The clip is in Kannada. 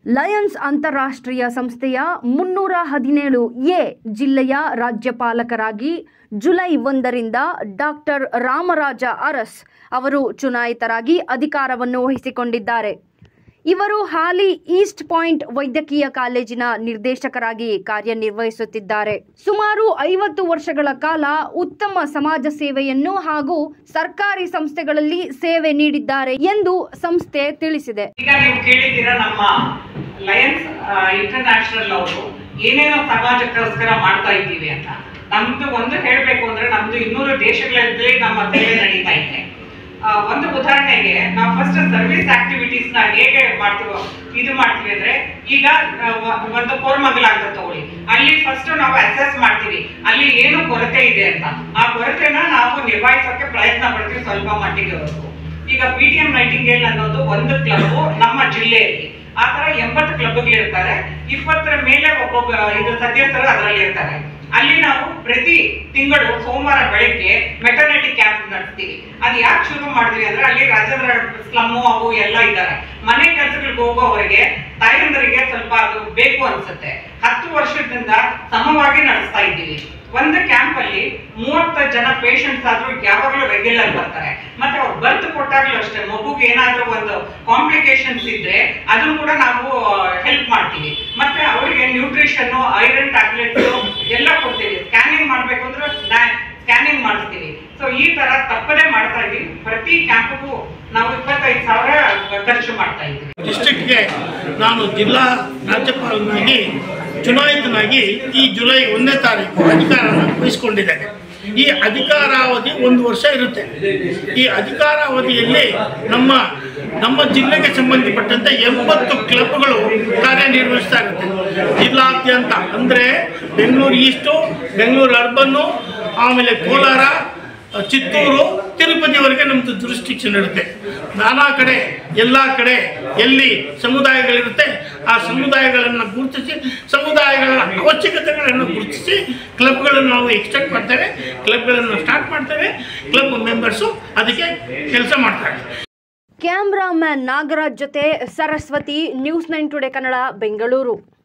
ಲಯನ್ಸ್ ಅಂತಾರಾಷ್ಟ್ರೀಯ ಸಂಸ್ಥೆಯ ಮುನ್ನೂರ ಹದಿನೇಳು ಎ ಜಿಲ್ಲೆಯ ರಾಜ್ಯಪಾಲಕರಾಗಿ ಜುಲೈ ಒಂದರಿಂದ ಡಾಕ್ಟರ್ ರಾಮರಾಜ ಅರಸ್ ಅವರು ಚುನಾಯಿತರಾಗಿ ಅಧಿಕಾರವನ್ನು ವಹಿಸಿಕೊಂಡಿದ್ದಾರೆ ಇವರು ಹಾಲಿ ಈಸ್ಟ್ ಪಾಯಿಂಟ್ ವೈದ್ಯಕೀಯ ಕಾಲೇಜಿನ ನಿರ್ದೇಶಕರಾಗಿ ಕಾರ್ಯನಿರ್ವಹಿಸುತ್ತಿದ್ದಾರೆ ಸುಮಾರು ಐವತ್ತು ವರ್ಷಗಳ ಕಾಲ ಉತ್ತಮ ಸಮಾಜ ಸೇವೆಯನ್ನು ಹಾಗೂ ಸರ್ಕಾರಿ ಸಂಸ್ಥೆಗಳಲ್ಲಿ ಸೇವೆ ನೀಡಿದ್ದಾರೆ ಎಂದು ಸಂಸ್ಥೆ ತಿಳಿಸಿದೆ ಈಗ ನೀವು ಕೇಳಿದ್ದೀರಾ ನಮ್ಮ ಲಯನ್ಸ್ ಇಂಟರ್ನ್ಯಾಷನಲ್ ಅವರು ಏನೇನೋ ಸಮಾಜಕ್ಕೋಸ್ಕರ ಮಾಡ್ತಾ ಇದ್ದೀವಿ ಅಂತ ನಮ್ದು ಒಂದು ಹೇಳ್ಬೇಕು ಅಂದ್ರೆ ನಮ್ದು ಇನ್ನೂರು ದೇಶಗಳಲ್ಲಿ ನಮ್ಮ ಸೇವೆ ನಡೀತಾ ಇದೆ ಆ, ಒಂದು ಉದಾಹರಣೆಗೆ ನಾವು ಫಸ್ಟ್ ಸರ್ವಿಸ್ ಆಕ್ಟಿವಿಟೀಸ್ ನ ಹೇಗೆ ಮಾಡ್ತೀವೋ ಇದು ಮಾಡ್ತೀವಿ ಅಂದ್ರೆ ಈಗ ಆ, ಒ- ಒಂದು ಕೋರಮಂಗಲ ಅಂತ ತಗೊಳ್ಳಿ ಅಲ್ಲಿ ಫಸ್ಟ್ ನಾವು ಅಸೆಸ್ ಮಾಡ್ತೀವಿ ಅಲ್ಲಿ ಏನು ಕೊರತೆ ಇದೆ ಅಂತ ಆ ಕೊರತೆನ ನಾವು ನಿಭಾಯಿಸೋಕೆ ಪ್ರಯತ್ನ ಪಡ್ತೀವಿ ಸ್ವಲ್ಪ ಮಟ್ಟಿಗೆ ವರೆಗೂ ಈಗ ಪಿ ಟಿ ಎಂ ನೈಟಿಂಗೇಲ್ ಅನ್ನೋದು ಒಂದು ಕ್ಲಬ್ ನಮ್ಮ ಜಿಲ್ಲೆಯಲ್ಲಿ ಆ ತರ ಎಂಬತ್ತು ಕ್ಲಬ್ಗಳಿರ್ತಾರೆ ಇಪ್ಪತ್ತರ ಮೇಲೆ ಒಬ್ಬೊಬ್ಬ ಇದು ಸದಸ್ಯರು ಅದರಲ್ಲಿ ಇರ್ತಾರೆ ಅಲ್ಲಿ ನಾವು ಪ್ರತಿ ತಿಂಗಳು ಸೋಮವಾರ ಬೆಳಗ್ಗೆ ಮೆಟರ್ನಿಟಿ ಕ್ಯಾಂಪ್ ನಡೆಸ್ತೀವಿ ಅದು ಯಾಕೆ ಶುರು ಮಾಡಿದ್ವಿ ಅಂದ್ರೆ ಅಲ್ಲಿ ರಾಜೇಂದ್ರ ಸ್ಲಮ್ಮು ಅವು ಎಲ್ಲ ಇದ್ದಾರೆ ಮನೆ ಕೆಲಸಗಳಿಗೆ ಹೋಗೋವರೆಗೆ ತಾಯಂದರಿಗೆ ಸ್ವಲ್ಪ ಅದು ಬೇಕು ಅನ್ಸುತ್ತೆ ಹತ್ತು ವರ್ಷದಿಂದ ಸಮವಾಗಿ ನಡೆಸ್ತಾ ಇದ್ದೀವಿ ಒಂದು ಕ್ಯಾಂಪ್ ಅಲ್ಲಿ ಮೂವತ್ತು ಜನ ಪೇಷಂಟ್ಸ್ ಆದ್ರೂ ಯಾವಾಗಲೂ ರೆಗ್ಯುಲರ್ ಬರ್ತಾರೆ ಮತ್ತೆ ಅವ್ರು ಬರ್ತ್ ಕೊಟ್ಟಾಗ್ಲೂ ಅಷ್ಟೇ ಮಗುಗೆ ಏನಾದ್ರೂ ಒಂದು ಕಾಂಪ್ಲಿಕೇಶನ್ಸ್ ಇದ್ರೆ ಅದನ್ನು ಕೂಡ ನಾವು ಹೆಲ್ಪ್ ಮಾಡ್ತೀವಿ ಮತ್ತೆ ಅವರಿಗೆ ನ್ಯೂಟ್ರಿಷನ್ ಐರನ್ ಟ್ಯಾಬ್ಲೆಟ್ಸ್ ಎಲ್ಲ ಕೊಡ್ತೀವಿ ಸ್ಕ್ಯಾನಿಂಗ್ ಮಾಡ್ಬೇಕು ಅಂದ್ರೆ ಸ್ಕ್ಯಾನಿಂಗ್ ಮಾಡಿಸ್ತೀವಿ ಸೊ ಈ ತರ ತಪ್ಪದೇ ಮಾಡ್ತಾ ಇದೀವಿ ಪ್ರತಿ ಕ್ಯಾಂಪ್ಗೂ ನಾವು ಇಪ್ಪತ್ತೈದು ಸಾವಿರ ಖರ್ಚು ಮಾಡ್ತಾ ಇದ್ದೀವಿ ಡಿಸ್ಟ್ರಿಕ್ಟ್ಗೆ ನಾನು ಜಿಲ್ಲಾ ರಾಜ್ಯಪಾಲನಾಗಿ ಚುನಾಯಿತನಾಗಿ ಈ ಜುಲೈ ಒಂದನೇ ತಾರೀಕು ಅಧಿಕಾರವನ್ನು ವಹಿಸಿಕೊಂಡಿದ್ದೇನೆ ಈ ಅಧಿಕಾರಾವಧಿ ಒಂದು ವರ್ಷ ಇರುತ್ತೆ ಈ ಅಧಿಕಾರಾವಧಿಯಲ್ಲಿ ನಮ್ಮ ನಮ್ಮ ಜಿಲ್ಲೆಗೆ ಸಂಬಂಧಪಟ್ಟಂತೆ ಎಂಬತ್ತು ಕ್ಲಬ್ಗಳು ಕಾರ್ಯನಿರ್ವಹಿಸ್ತಾ ಇರುತ್ತೆ ಜಿಲ್ಲಾದ್ಯಂತ ಅಂದರೆ ಬೆಂಗಳೂರು ಈಸ್ಟು ಬೆಂಗಳೂರು ಅರ್ಬನ್ನು ಆಮೇಲೆ ಕೋಲಾರ ಚಿತ್ತೂರು ತಿರುಪತಿವರೆಗೆ ನಮ್ಮದು ಜುರಿಸ್ಟಿಕ್ಷನ್ ಇರುತ್ತೆ ನಾನಾ ಕಡೆ ಎಲ್ಲ ಕಡೆ ಎಲ್ಲಿ ಸಮುದಾಯಗಳಿರುತ್ತೆ ಆ ಸಮುದಾಯಗಳನ್ನು ಗುರುತಿಸಿ ಸಮುದಾಯಗಳ ಅವಶ್ಯಕತೆಗಳನ್ನು ಗುರುತಿಸಿ ಕ್ಲಬ್ಗಳನ್ನು ನಾವು ಎಕ್ಸ್ಟೆಂಡ್ ಮಾಡ್ತೇವೆ ಕ್ಲಬ್ಗಳನ್ನು ಸ್ಟಾರ್ಟ್ ಮಾಡ್ತೇವೆ ಕ್ಲಬ್ ಮೆಂಬರ್ಸು ಅದಕ್ಕೆ ಕೆಲಸ ಮಾಡ್ತಾರೆ ಕ್ಯಾಮ್ರಾಮ್ಯಾನ್ ನಾಗರಾಜ್ ಜೊತೆ Saraswathi news nine today Kannada Bengaluru